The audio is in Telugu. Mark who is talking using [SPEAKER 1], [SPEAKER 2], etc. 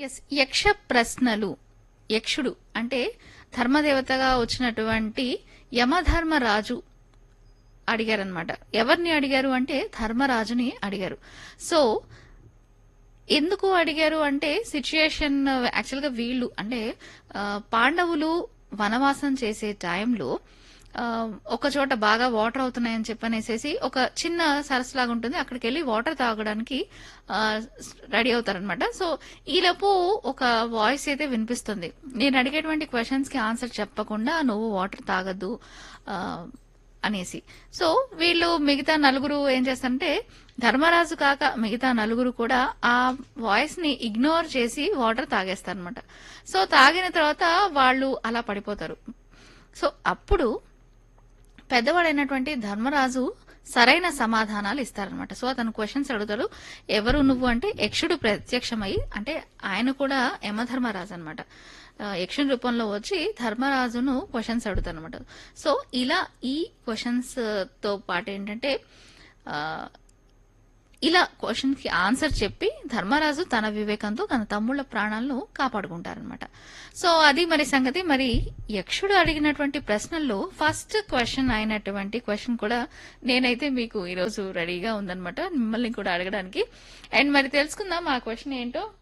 [SPEAKER 1] ఎస్ యక్ష ప్రశ్నలు యక్షుడు అంటే ధర్మదేవతగా వచ్చినటువంటి యమధర్మరాజు అడిగారనమాట ఎవరిని అడిగారు అంటే ధర్మరాజుని అడిగారు సో ఎందుకు అడిగారు అంటే సిచ్యుయేషన్ యాక్చువల్గా వీళ్ళు అంటే ఆ, పాండవులు వనవాసం చేసే టైంలో ఆ, ఒక చోట బాగా వాటర్ అవుతున్నాయని చెప్పనేసేసి ఒక చిన్న సరస్సు లాగా ఉంటుంది అక్కడికి వెళ్ళి వాటర్ తాగడానికి రెడీ అవుతారనమాట సో ఈలోపు ఒక వాయిస్ అయితే వినిపిస్తుంది నేను అడిగేటువంటి క్వశ్చన్స్ కి ఆన్సర్ చెప్పకుండా నువ్వు వాటర్ తాగద్దు ఆ, అనేసి సో వీళ్ళు మిగతా నలుగురు ఏం చేస్తారంటే ధర్మరాజు కాక మిగతా నలుగురు కూడా ఆ వాయిస్ ని ఇగ్నోర్ చేసి వాటర్ తాగేస్తారనమాట సో తాగిన తర్వాత వాళ్ళు అలా పడిపోతారు సో అప్పుడు పెద్దవాడైనటువంటి ధర్మరాజు సరైన సమాధానాలు ఇస్తారనమాట సో అతను క్వశ్చన్స్ అడుగుతాడు ఎవరు నువ్వు అంటే యక్షుడు ప్రత్యక్షమై అంటే ఆయన కూడా యమధర్మరాజు అనమాట యక్షుని రూపంలో వచ్చి ధర్మరాజును క్వశ్చన్స్ అడుగుతారు అనమాట సో ఇలా ఈ క్వశ్చన్స్ తో పాటు ఏంటంటే ఆ, ఇలా క్వశ్చన్ కి ఆన్సర్ చెప్పి ధర్మరాజు తన వివేకంతో తన తమ్ముళ్ళ ప్రాణాలను కాపాడుకుంటారనమాట సో అది మరి సంగతి మరి యక్షుడు అడిగినటువంటి ప్రశ్నల్లో ఫస్ట్ క్వశ్చన్ అయినటువంటి క్వశ్చన్ కూడా నేనైతే మీకు ఈరోజు రెడీగా ఉందన్నమాట మిమ్మల్ని కూడా అడగడానికి అండ్ మరి తెలుసుకుందాం ఆ క్వశ్చన్ ఏంటో